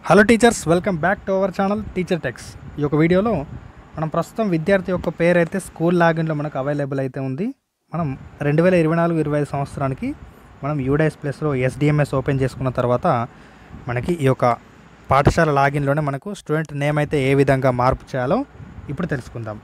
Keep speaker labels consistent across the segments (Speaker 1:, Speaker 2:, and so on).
Speaker 1: hello teachers welcome back to our channel Teacher Techs ఈ యొక్క వీడియోలో మనం ప్రస్తుతం విద్యార్థి యొక్క పేరు అయితే స్కూల్ లాగిన్లో మనకు అవైలబుల్ అయితే ఉంది మనం రెండు వేల ఇరవై నాలుగు ఇరవై ఐదు సంవత్సరానికి మనం యూడైస్ ప్లస్లో ఎస్డిఎంఎస్ ఓపెన్ చేసుకున్న తర్వాత మనకి ఈ యొక్క పాఠశాల లాగిన్లోనే మనకు స్టూడెంట్ నేమ్ అయితే ఏ విధంగా మార్పు చేయాలో ఇప్పుడు తెలుసుకుందాం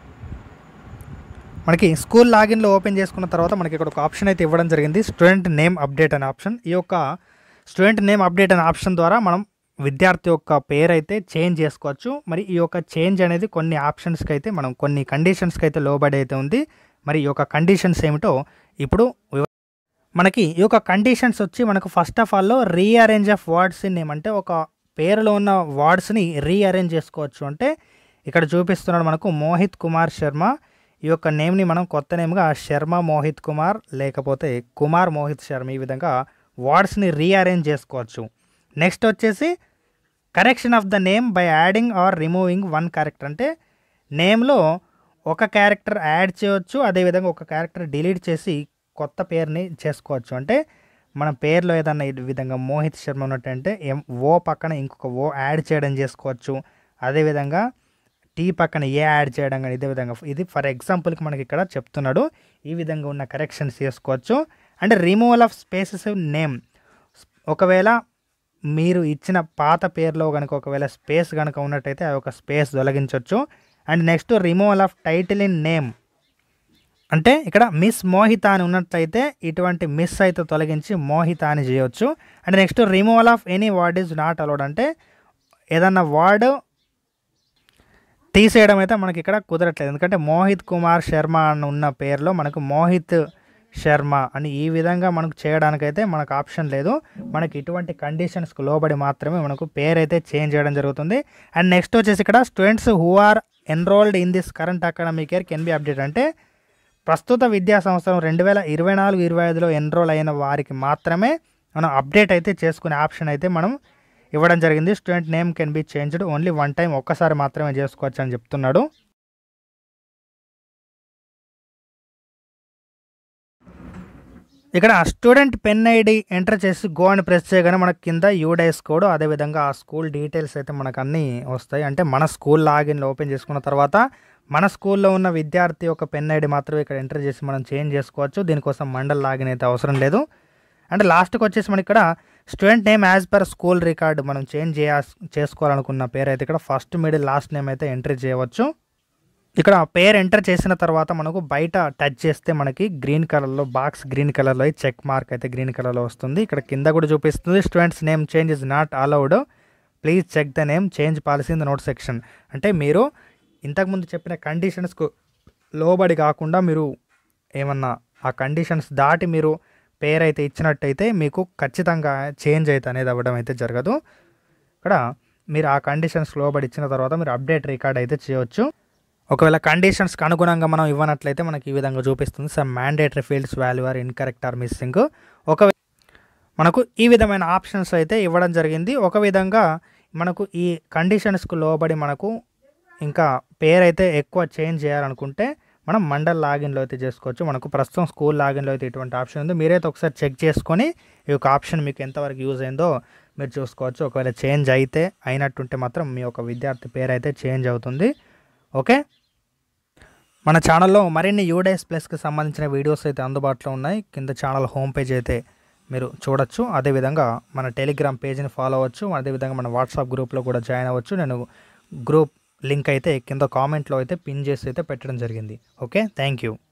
Speaker 1: మనకి స్కూల్ లాగిన్లో ఓపెన్ చేసుకున్న తర్వాత మనకి ఇక్కడ ఒక ఆప్షన్ అయితే ఇవ్వడం జరిగింది స్టూడెంట్ నేమ్ అప్డేట్ అనే ఆప్షన్ ఈ యొక్క స్టూడెంట్ నేమ్ అప్డేట్ అనే ఆప్షన్ ద్వారా మనం విద్యార్థి యొక్క పేరు అయితే చేంజ్ చేసుకోవచ్చు మరి ఈ యొక్క చేంజ్ అనేది కొన్ని ఆప్షన్స్కి అయితే మనం కొన్ని కండిషన్స్కి అయితే లోబడి అయితే ఉంది మరి ఈ యొక్క కండిషన్స్ ఏమిటో ఇప్పుడు వివ- మనకి ఈ యొక్క కండిషన్స్ వచ్చి మనకు ఫస్ట్ ఆఫ్ ఆల్లో rearrange of words in name అంటే ఒక పేరులో ఉన్న వర్డ్స్ని రీఅరేంజ్ చేసుకోవచ్చు అంటే ఇక్కడ చూపిస్తున్నాడు మనకు మోహిత్ కుమార్ శర్మ ఈ యొక్క నేమ్ని మనం కొత్త నేమ్గా శర్మ మోహిత్ కుమార్ లేకపోతే కుమార్ మోహిత్ శర్మ ఈ విధంగా వర్డ్స్ని రీఅరేంజ్ చేసుకోవచ్చు నెక్స్ట్ వచ్చేసి correction of the name by adding or removing one character అంటే నేమ్లో ఒక క్యారెక్టర్ యాడ్ చేయవచ్చు అదేవిధంగా ఒక క్యారెక్టర్ డిలీట్ చేసి కొత్త పేరుని చేసుకోవచ్చు అంటే మన పేరులో ఏదన్నా ఈ విధంగా మోహిత్ శర్మ ఉన్నట్టంటే ఎం ఓ పక్కన ఇంకొక ఓ యాడ్ చేయడం చేసుకోవచ్చు అదేవిధంగా టీ పక్కన ఏ యాడ్ చేయడం కానీ ఇదే విధంగా ఇది ఫర్ ఎగ్జాంపుల్కి మనకి ఇక్కడ చెప్తున్నాడు ఈ విధంగా ఉన్న కరెక్షన్స్ చేసుకోవచ్చు and removal of spaces name ఒకవేళ మీరు ఇచ్చిన పాత పేరులో కనుక ఒకవేళ స్పేస్ కనుక ఉన్నట్టయితే ఆ యొక్క స్పేస్ తొలగించవచ్చు and next removal of title in name అంటే ఇక్కడ మిస్ మోహిత అని ఉన్నట్లయితే ఇటువంటి మిస్ అయితే తొలగించి మోహిత అని చేయవచ్చు and next removal of any word is not allowed అంటే ఏదన్నా వర్డ్ తీసేయడం అయితే మనకి ఇక్కడ కుదరట్లేదు ఎందుకంటే మోహిత్ కుమార్ శర్మ అని ఉన్న పేరులో మనకు మోహిత్ శర్మ అని ఈ విధంగా మనకు చేయడానికైతే మనకు ఆప్షన్ లేదు మనకి ఇటువంటి కండిషన్స్కి లోబడి మాత్రమే మనకు పేరు అయితే చేంజ్ చేయడం జరుగుతుంది అండ్ నెక్స్ట్ వచ్చేసి ఇక్కడ students who are enrolled in this current academic year can be update అంటే ప్రస్తుత విద్యా సంవత్సరం రెండు వేల ఇరవై నాలుగు ఇరవై ఐదులో ఎన్రోల్ అయిన వారికి మాత్రమే మనం అప్డేట్ అయితే చేసుకునే ఆప్షన్ అయితే మనం ఇవ్వడం జరిగింది student name can be changed only one time ఒక్కసారి మాత్రమే చేసుకోవచ్చు అని చెప్తున్నాడు ఇక్కడ స్టూడెంట్ పెన్ ఐడి ఎంటర్ చేసి గో అని ప్రెస్ చేయగానే మనకి కింద యూడైస్ కోడ్ అదేవిధంగా ఆ స్కూల్ డీటెయిల్స్ అయితే మనకు అన్నీ వస్తాయి అంటే మన స్కూల్ లాగిన్ ఓపెన్ చేసుకున్న తర్వాత మన స్కూల్లో ఉన్న విద్యార్థి యొక్క పెన్ ఐడి మాత్రమే ఇక్కడ ఎంటర్ చేసి మనం చేంజ్ చేసుకోవచ్చు దీనికోసం మండల్ లాగిన్ అయితే అవసరం లేదు అండ్ లాస్ట్కి వచ్చేసి మనకి ఇక్కడ student name as per school record మనం చేంజ్ చేయ చేసుకోవాలనుకున్న పేరు అయితే ఇక్కడ ఫస్ట్ మిడిల్ లాస్ట్ నేమ్ అయితే ఎంట్రీ చేయవచ్చు ఇక్కడ పేరు ఎంటర్ చేసిన తర్వాత మనకు బయట టచ్ చేస్తే మనకి గ్రీన్ కలర్లో బాక్స్ గ్రీన్ కలర్లో చెక్ మార్క్ అయితే గ్రీన్ కలర్లో వస్తుంది ఇక్కడ కింద కూడా చూపిస్తుంది students name change is not allowed please check the name change policy in the note section అంటే మీరు ఇంతకుముందు చెప్పిన కండిషన్స్కు లోబడి కాకుండా మీరు ఏమన్నా ఆ కండిషన్స్ దాటి మీరు పేరు అయితే ఇచ్చినట్టయితే మీకు ఖచ్చితంగా చేంజ్ అయితే అనేది అవ్వడం అయితే జరగదు ఇక్కడ మీరు ఆ కండిషన్స్ లోబడి ఇచ్చిన తర్వాత మీరు అప్డేట్ రికార్డ్ అయితే చేయవచ్చు ఒకవేళ కండిషన్స్కి అనుగుణంగా మనం ఇవ్వనట్లయితే మనకి ఈ విధంగా చూపిస్తుంది some mandatory fields value are incorrect or missing ఒక మనకు ఈ విధమైన ఆప్షన్స్ అయితే ఇవ్వడం జరిగింది ఒక విధంగా మనకు ఈ కండిషన్స్కు లోబడి మనకు ఇంకా పేరు అయితే ఎక్కువ చేంజ్ చేయాలనుకుంటే మనం మండల్ లాగిన్లో అయితే చేసుకోవచ్చు మనకు ప్రస్తుతం స్కూల్ లాగిన్లో అయితే ఇటువంటి ఆప్షన్ ఉంది మీరైతే ఒకసారి చెక్ చేసుకొని ఈ యొక్క ఆప్షన్ మీకు ఎంతవరకు యూజ్ అయిందో మీరు చూసుకోవచ్చు ఒకవేళ చేంజ్ అయితే అయినట్టుంటే మాత్రం మీ యొక్క విద్యార్థి పేరు అయితే చేంజ్ అవుతుంది ఓకే మన ఛానల్లో మరిన్ని యూడైస్ ప్లస్కి సంబంధించిన వీడియోస్ అయితే అందుబాటులో ఉన్నాయి కింద ఛానల్ హోమ్ పేజ్ అయితే మీరు చూడొచ్చు అదేవిధంగా మన టెలిగ్రామ్ పేజ్ని ఫాలో అవ్వచ్చు అదేవిధంగా మన వాట్సాప్ గ్రూప్లో కూడా జాయిన్ అవ్వచ్చు నేను గ్రూప్ లింక్ అయితే కింద కామెంట్లో అయితే పిన్ చేసి అయితే పెట్టడం జరిగింది ఓకే థ్యాంక్ యూ